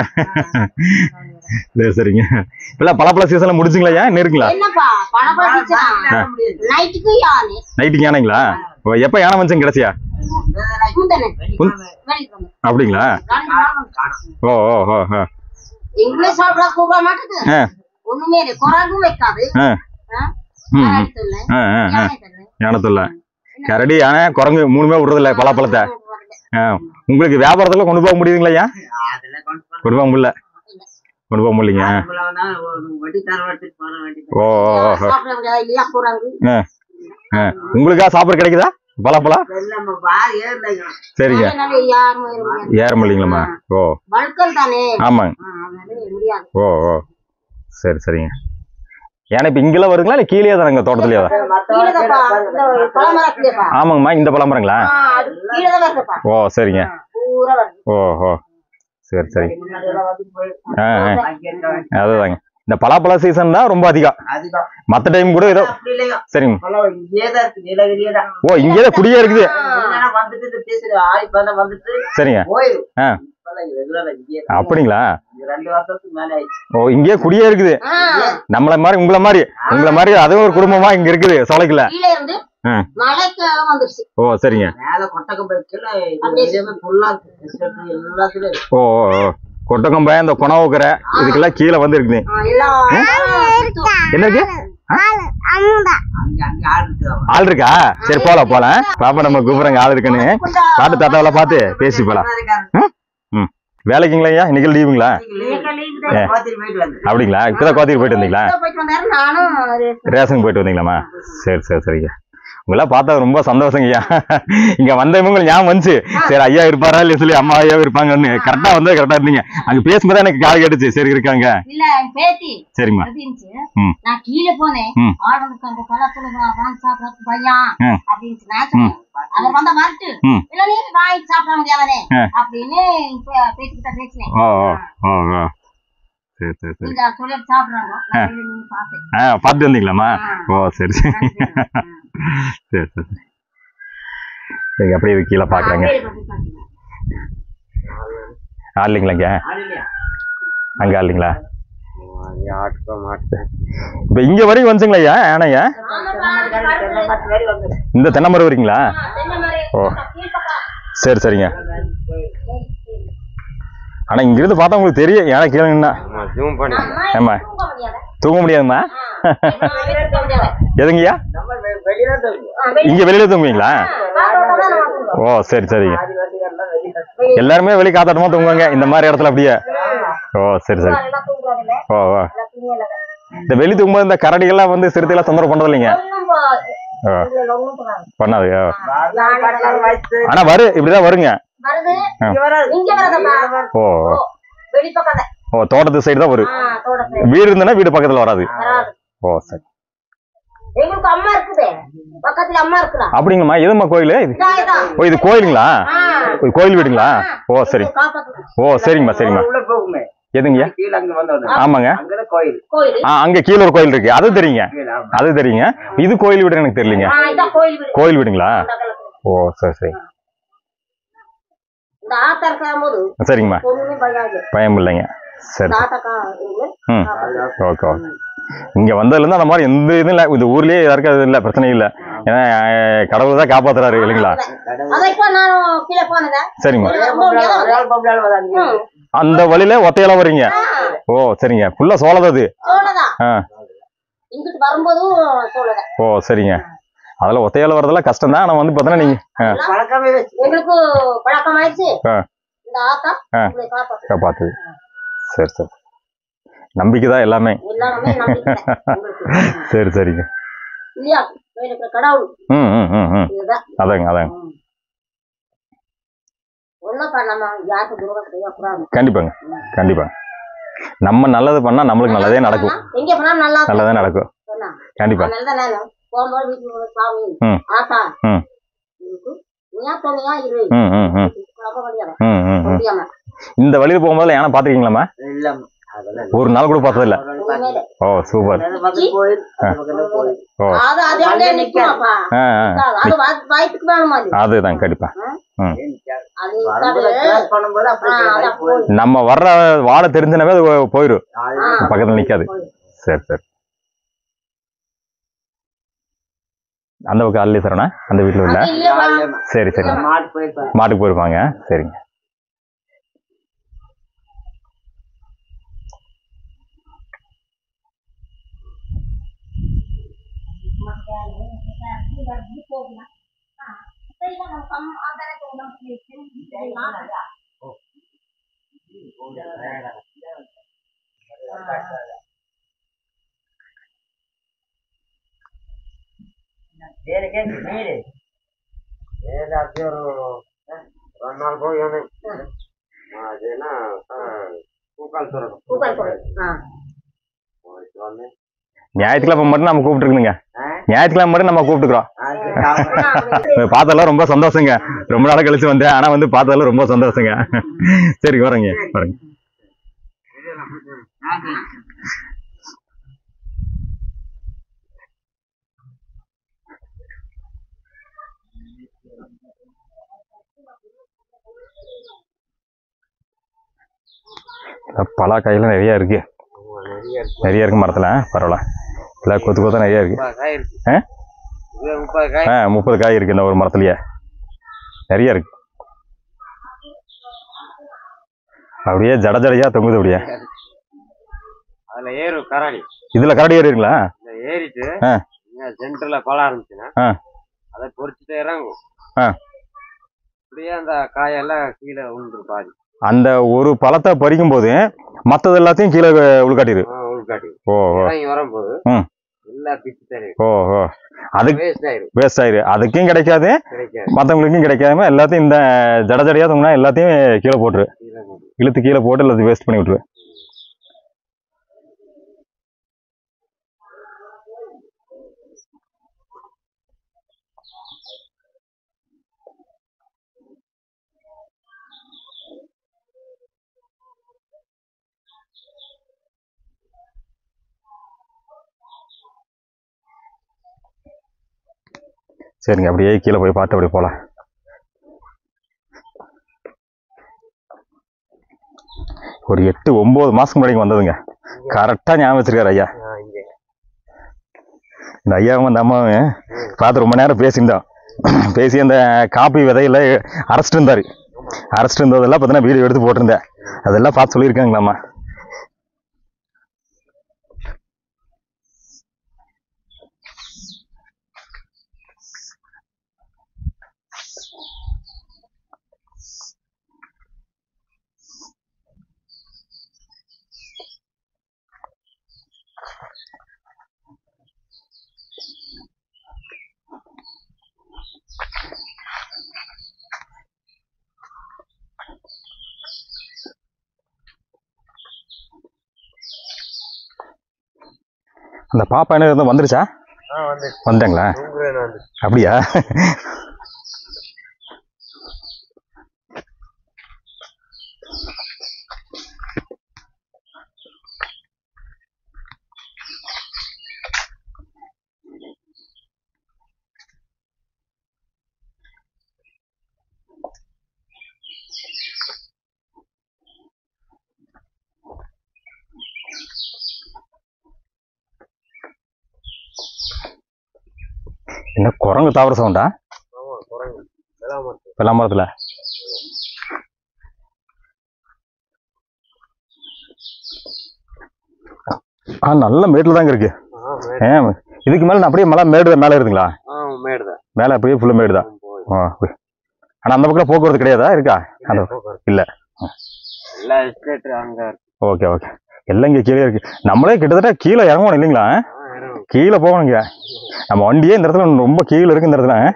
சரி சரிங்க இல்ல பலாப்பழ சீசன்ல முடிஞ்சுங்களா இன்னும் இருக்குங்களா என்னப்பா பணப்பழம் சீசனா? வர முடியாது நைட்டுக்கு யானை நைட்டுக்கு யானைங்களா ஓ, எப்ப யானை வந்துச்சுங்க கடைசியா முந்தனை உன்- வெளிக்கு வந்து. அப்படிங்களா நாளைக்கு நாள் வந்து. ஓ ஓ ஓ ஓ. இங்கிலீஷ் சாப்பிட கூப்பிட மாட்டேது ஆ, ஒண்ணுமே இல்லை குரங்கும் வைக்காது ஆ, ஆ? ம், ம். யானை தொல்லை, ஆ, ஆ, ஆ. யானை தொல்லை. யானை தொல்லை கரடி யானை குரங்கு மூணுமே விடுறதில்ல பலாப்பழத்தை ஆ, உங்களுக்கு வியாபாரத்துல கொண்டு போக முடியுதுங்களா ஐயா அதெல்லாம் கொண்டு போற கொண்டு போக முடியல கொண்டு போக முடியலைங்க இவ்வளவுனா ஒரு வட்டி தர வட்டி போற வட்டி ஓ ஓ ஓ, ஓ. சாப்பிட முடியாது இல்ல குரங்கு ஆ, ஆ. உங்களுக்கா சாப்பிட கிடைக்குதா பலாப்பழம் எல்லாம் நம்ம பாரு ஏறினாங்க சரிங்க அதனால யாரும் ஏற முடியாது ஏற முடியலங்களாம்மா ஓ பல்கல் தானே ஆமாங்க ஆ, அதனால முடியாது ஓ ஓ சரி சரிங்க ஏன்னா இப்ப இங்கெல்லாம் வருங்களா இல்ல கீழே தானங்க தோட்டத்துலயே தான் கீழேதாப்பா இந்த பழமரத்துலப்பா ஆமாங்கம்மா இந்த பலாமரங்களா ஆ, அது கீழேதான் வருதுப்பா ஓ சரிங்க பூரா வருது ஓ ஓ சரி சரி முன்னாடியெல்லாம் வந்து போய் ஆ ஆ அங்க இருக்க வேண்டிய அதுதாங்க இந்த பலாப்பழ சீசன் தான் ரொம்ப அதிகம் அதுதான் மத்த டைம் கூட ஏதோ அப்படி இல்லையா சரிங்க பழம் இங்கேயே தான் இருக்கு நீலகிரியே தான் ஓ இங்கேயே குடியே இருக்குது முன்னாடி வந்துட்டு இந்த பேசுற ஆய் பதம் வந்துட்டு சரிங்க போயிடும் ஆ. இப்பெல்லாம் ரெகுலரா இங்கேயே தான். அப்படிங்களா இது ரெண்டு வருஷத்துக்கு மேல ஆயிடுச்சு ஓ இங்கேயே குடியே இருக்குது ஆ, நம்மள மாதிரி உங்கள மாதிரி உங்கள மாதிரி அதுவும் ஒரு குடும்பமா இங்க இருக்குது சோலைக்குல கீழே இருந்து ஆ. மலைக்கு வந்துருச்சு ஓ சரிங்க மேல கொட்டக்கம் பைக்கல எல்லாமே ஃபுல்லா எல்லாத்துலயும் இருக்கு ஓ ஓ ஓ கொட்டக்கம்பை இந்த குணவுக்கரை இதுக்கெல்லாம் கீழே வந்து இருக்குது ஆ, எல்லாம் என்ன இருக்கு அங்க அங்க ஆள் இருக்குதாமா ஆள் இருக்கா சரி போலாம் போலாம் பாப்பா நம்ம கூப்பிடுறாங்க ஆள் இருக்குன்னு பாட்டு தாத்தாவெல்லாம் பார்த்து பேசி போலாம் ம்? ம் வேலைக்குங்களா ஐயா இன்னைக்கு லீவுங்களா ஏ. பாத்திரி போயிட்டு வந்து அப்படிங்களா இப்பதான் கோத்திக்கு போயிட்டு வந்தீங்களா போயிட்டு வந்தாரு நானும் ரேஷனுக்கு போயிட்டு வந்தீங்களாம்மா சரி சரி சரிங்க உங்களெல்லாம் பார்த்தா ரொம்ப சந்தோஷங்க ஐயா இங்க வந்தவங்க உங்களுக்கு ஞாபகம் வந்துச்சு சரி ஐயா இருப்பாரா இல்லையா சொல்லி அம்மா ஐயா இருப்பாங்கன்னு கரெக்டா வந்து கரெக்டா இருந்தீங்க அங்க பேசும்போது எனக்கு கால் கேட்டுச்சு சரி இருக்காங்க இல்ல என் பேத்தி சரிம்மா அப்படின்ச்சு ம். நான் கீழே போனேன் ம். ஆளுக்கு அந்த பழத்துல வாங்கி சாப்பிடறது பையன் ம். அப்படின்ச்சு நான் சொன்னேன் அவர் வந்தா வரட்டு ம். இல்ல நீ வாங்கி சாப்பிட முடியாதனே ஆ. அப்படின்னு பே- பேத்திக்கிட்ட பேசினேன் ஓ ஓ ஓ ஓ சரி சரி சரி நீங்க சொல்லிட்டு சாப்பிடுறாங்க நான் வெளியில நின்னு பார்த்தேன் ஆ பார்த்து வந்தீங்களாம்மா ஆ. ஓ சரி சரி சரி சரி சரி அப்படியே இது கீழே பாக்குறேங்க ஆள் இல்லைங்களாங்க ஆள் இல்லையா அங்க ஆள் இல்லைங்களா ஆட்டுக்கோ மாட்டு இப்ப இங்க வரைக்கும் வந்துச்சுங்களா ஐயா ஆனையா பத்து பேர் வந்து இந்த தென்னை மரம் வரீங்களா ஓ சரி சரிங்க ஆனா இங்க இருந்து பார்த்தா உங்களுக்கு தெரியும் ஏன்னா கீழே நின்னா ஜூம் பண்ணி ஏம்மா தூங்க முடியாதும்மா எதுங்கய்யா நம்ம வெ- வெளியில தான் தருவோம் இங்க வெளியில தூங்குவீங்களா ஓ சரி சரிங்க ஆதிவாசிகள்லாம் வெளியில எல்லாருமே வெளிய காத்தாட்டமா தூங்குவாங்க இந்த மாதிரி இடத்துல அப்படியே ஓ சரி சரி ஓ ஓ இந்த வெளி தூங்கும்போது இந்த கரடிகள்லாம் வந்து சிறுத்தையெல்லாம் தொந்தரவு பண்றது இல்லைங்க ஓ பண்ணாது ஓ. வாழை பழம் வச்சு ஆனா வரு இப்படிதான் வருங்க வருது இங்க வராது. இங்க வரதப்பா ஓ வெளிப்பக்கம் ஓ தோட்டத்து சைடு தான் வரும் தோட்டத்து வீடு இருந்ததுன்னா வீடு பக்கத்துல வராது வராது ஓ சரி எங்களுக்கு அம்மா இருக்குது பக்கத்துல அம்மா இருக்குதா அப்படிங்கம்மா எதும்மா கோயில் இது இதான் இதான். ஓ இது கோயிலுங்களா ஆ. இது கோயில் வீடுங்களா ஓ சரி காப்பாத்து ஓ சரிங்கம்மா சரிங்கம்மா உள்ள போகுமே எதுங்கய்யா கீழே அங்க வந்தோம் ஆமாங்க அங்க கோயில் கோயில் ஆ அங்க கீழ ஒரு கோயில் இருக்கு அது தெரியுங்க கீழே ஆமா. அது தெரியுங்க இது கோயில் வீடு எனக்கு தெரியலங்க ஆ, இதான் கோயில் வீடு கோயில் வீடுங்களா இந்த காலத்துல. ஓ சரி சரி இந்த ஆத்தா இருக்கும் போது சரிங்கம்மா ஒண்ணுமே பயாது பயம் இல்லைங்க சரி இந்த ஆத்தா கா- இருக்கு. ம் ஓகே ஓகே இங்க வந்ததுலேருந்து அந்த மாதிரி எந்த இதுவும் இல்லை இந்த ஊர்லயே யாருக்கும் அது இல்லை பிரச்சனை இல்லை ஏன்னா அஹ், கடவுள் தான் காப்பாத்துறாரு இல்லைங்களா அதான் இப்ப நானும் கீழே போனதா சரிங்கம்மா ஒரே பொம்பளை ஒரே ஆள் பொம்பளை ஆள் வந்தாங்க. அந்த வழியில ஒத்தையில வரீங்க ஓ சரிங்க ஃபுல்லா சோளம் அது சோழதா ஆ இங்கிட்டு வரும்போதும் சோழதா ஓ சரிங்க அதில் ஒத்தையால வரதெல்லாம் கஷ்டம் தான் ஆனால் வந்து பார்த்தோன்னா நீங்க ஆ பழக்கமே வச்சு எங்களுக்கு பழக்கம் ஆயிடுச்சு ஆ. இந்த ஆத்தா ஆ. உங்களை காப்பாத்து காப்பாத்துது சரி சரி நம்பிக்கை தான் எல்லாமே எல்லாமே நம்பிக்கை உங்களுக்கு. சரி சரிங்க இல்லையா எனக்கு கடவுள் ம் ம் ம் ம் இதுதான் அதாங்க அதாங்க ஒண்ணும் பண்ணாம யாருக்கு துரோகம் செய்யக்கூடாது கண்டிப்பாங்க கண்டிப்பாங்க நம்ம நல்லது பண்ணா நம்மளுக்கு நல்லதே நடக்கும் எங்க போனாலும் நல்லா இருக்கும். நல்லதே நடக்கும் சொன்னா. கண்டிப்பா அதனாலதான் நானும் போகும்போது வீட்டுக்கு போய் சாமி ம். ஆத்தா ம். இருக்கு. நீயா துணையா இரு ம் ம் ம் நம்ப முடியாது ம் ம் ம் முடியாம இந்த வழியில போகும்போது யானை பார்த்துருக்கீங்களாம்மா இல்ல அதெல்லாம் ஒரு நாள் கூட பார்த்ததில்ல உண்மையிலே. ஓ சூப்பர் அந்த பக்கம் கோயில் அந்த பக்கம் கோயில் ஓ அது அது அங்கே நிக்குமாப்பா ஆ ஆ அது வா- வயித்துக்கு வேணுமா அது அதுதான் கண்டிப்பா ம் அது வரும்போது இருக்காது. cross பண்ணும்போது அப்படியே ஆ, போய் அதான் போய். நம்ம வர்ற வாழை தெரிஞ்சுனவே அது போயிடும் ஆ, பக்கத்துல நிக்காது சரி சரி அந்த பக்கம் அல்லி சரணா அந்த வீட்டுல உள்ள அது இல்லையேப்பா. சரி சரி மாட்டு போயிருப்பாங்க மாட்டுக்கு போயிருப்பாங்க சரிங்க தேனிக்கே நீரு ఏదాకి రెండు నాలుగు పోయి అదేనా కూకాలు చూడదు பூக்கால் போடு. ஆ. ஞாயிற்றுக்கிழமை மட்டும் நம்ம கூப்பிட்டுருக்குங்க ஞாயிற்றுக்கிழமை மட்டும் நம்ம கூப்பிட்டுக்கிறோம் அது பார்த்ததெல்லாம் ரொம்ப சந்தோஷங்க ரொம்ப நாள் கழிச்சு வந்தேன் ஆனா வந்து பார்த்ததெல்லாம் ரொம்ப சந்தோஷங்க சரி வரேங்க வரேங்க பலாக்காயெல்லாம் நிறைய இருக்கு நிறைய இருக்கு மரத்துல பரவாயில்ல எல்லாம் கொத்து கொத்தா நிறைய இருக்கு காய் இருக்கு ஆ? இது முப்பது காய் ஆ முப்பது காய் இருக்கு இந்த ஒரு மரத்துலயே நிறைய இருக்கு அப்படியே ஜட ஜடையா தொங்குது அப்படியே அதுல ஏறும் கராடி இதுல கரடி ஏறிங்களா இந்த ஏறிட்டு ஆ. இங்க சென்டர்ல கொலை ஆரம்பிச்சுன்னா ஆ. அதை பொறிச்சுட்டு இறங்கும் ஆ. அப்படியே அந்த காயெல்லாம் கீழே விழுந்துரு பாதி அந்த ஒரு பழத்தை பறிக்கும் போது மத்தது எல்லாத்தையும் கீழே உள்காட்டிடு ஆ, உள்காட்டி ஓ ஓ இறங்கி வரும்போது ம். எல்லாம் பிச்சு தரும் ஓ ஓ அதுக்கு வேஸ்ட் ஆயிரும் வேஸ்ட் ஆயிரு அதுக்கும் கிடைக்காது கிடைக்காது மற்றவங்களுக்கும் கிடைக்காம எல்லாத்தையும் இந்த ஜட ஜடையா தூங்கினா எல்லாத்தையும் கீழே போட்டுரு கீழே போட்டு. இழுத்து கீழே போட்டு எல்லாத்தையும் வேஸ்ட் பண்ணி விட்டுரு சரிங்க அப்படியே கீழே போய் பார்த்து அப்படியே போகலாம் ஒரு எட்டு ஒன்பது மாசத்துக்கு முன்னாடி இங்க வந்ததுங்க கரெக்டா ஞாபகம் வச்சிருக்காரு ஐயா ஆ, இங்க இந்த ஐயாவும் அந்த அம்மாவும் பார்த்து ரொம்ப நேரம் பேசியிருந்தோம் பேசி அந்த காப்பி விதையில அரைச்சிட்டு இருந்தாரு அரைச்சிட்டு இருந்ததெல்லாம் பார்த்தீங்கன்னா வீடியோ எடுத்து போட்டிருந்தேன் அதெல்லாம் பார்த்து சொல்லியிருக்காங்களாம்மா அந்த பாப்பா என்ன இருந்தா வந்துருச்சா ஆ வந்து வந்துட்டாங்களா தூங்குறேன் வந்து அப்படியா என்ன குரங்கு தாவர சவுண்டா ஆமா குரங்கு வெள்ளாமத்து வெள்ளாமரத்துல ஆ நல்ல மேட்டில் தாங்க இருக்கு ஆ மேடு ஏன் இதுக்கு மேல நான் அப்படியே மலை மேடு மேலே இருக்குங்களா ஆ மேடுதான் மேலே அப்படியே ஃபுல்லாக மேடு தான் போய் ஆ ஆனால் அந்த பக்கம் போக்குவரத்து கிடையாதா இருக்கா அந்த போக்குவரத்து. இல்ல. எல்லா எஸ்டேட் அங்க இருக்கு ஓகே ஓகே எல்லாம் இங்கே கீழே இருக்கு நம்மளே கிட்டத்தட்ட கீழே இறங்கணும் இல்லைங்களா ஆ, இறங்கும். கீழே போகணுங்க நம்ம வண்டியே இந்த இடத்துல ரொம்ப கீழே இருக்கு இந்த இடத்துல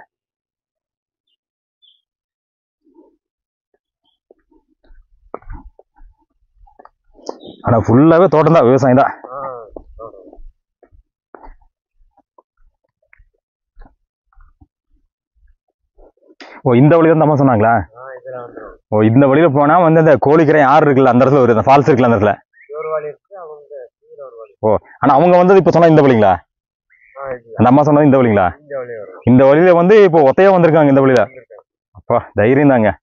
ஆனா ஃபுல்லாவே தோட்டம் தான் விவசாயம் தான் ஆ, ஓ இந்த வழி தான் அம்மா சொன்னாங்களா ஆ, இதுல வந்துரும். ஓ இந்த வழியில போனா வந்து அந்த கோழிக்கரை ஆறு இருக்குல்ல அந்த இடத்துல வருது அந்த ஃபால்ஸ் இருக்குல்ல அந்த இடத்துல ஒரு வழி இருக்கு அவங்க கீழே ஒரு வழி ஆனா அவங்க வந்தது இப்ப சொன்னா இந்த வழிங்களா ஆ, இது அந்த அம்மா சொன்னது இந்த வழிங்களா இந்த வழி வரும் இந்த வழியில வந்து இப்போ ஒத்தையா வந்திருக்காங்க இந்த வழியில அப்பா தைரியம் தாங்க